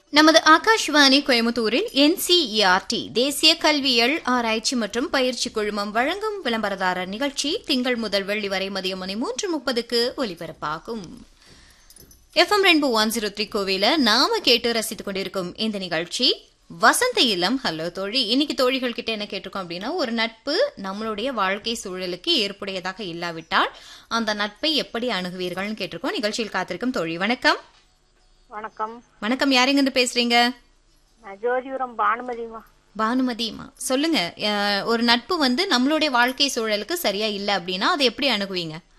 நமது ஆகாஷ்வாணி கோயமுத்தூரில் என்சிஇஆர்டி தேசிய கல்வியல் ஆராய்ச்சி மற்றும் பயிற்சி குழுமம் வழங்கும் விளம்பரதாரர் நிகழ்ச்சி திங்கள் முதல் வெள்ளி வரை மதியம் மணி மூன்று முப்பதுக்கு ஒலிபரப்பாகும் FM Rainbow one zero three கோவில நாம கேட்டு ரசித்துக் கொண்டிருக்கும் இந்த நிகழ்ச்சி வசந்த இல்லம் ஹலோ தோழி இன்னைக்கு தோழிகள் கிட்ட என்ன கேட்டிருக்கோம் அப்படின்னா ஒரு நட்பு நம்மளுடைய வாழ்க்கை சூழலுக்கு ஏற்புடையதாக இல்லாவிட்டால் அந்த நட்பை எப்படி அணுகுவீர்கள்னு கேட்டிருக்கோம் நிகழ்ச்சியில் காத்திருக்கும் தோழி வணக்கம் வணக்கம் வணக்கம் யாருங்கிருந்து பேசுறீங்க நான் ஜோதிபுரம் பானுமதிமா பானுமதிமா சொல்லுங்க அஹ், ஒரு நட்பு வந்து நம்மளுடைய வாழ்க்கை சூழலுக்கு சரியா இல்ல அப்படின்னா அதை எப்படி அணுகுவீங்க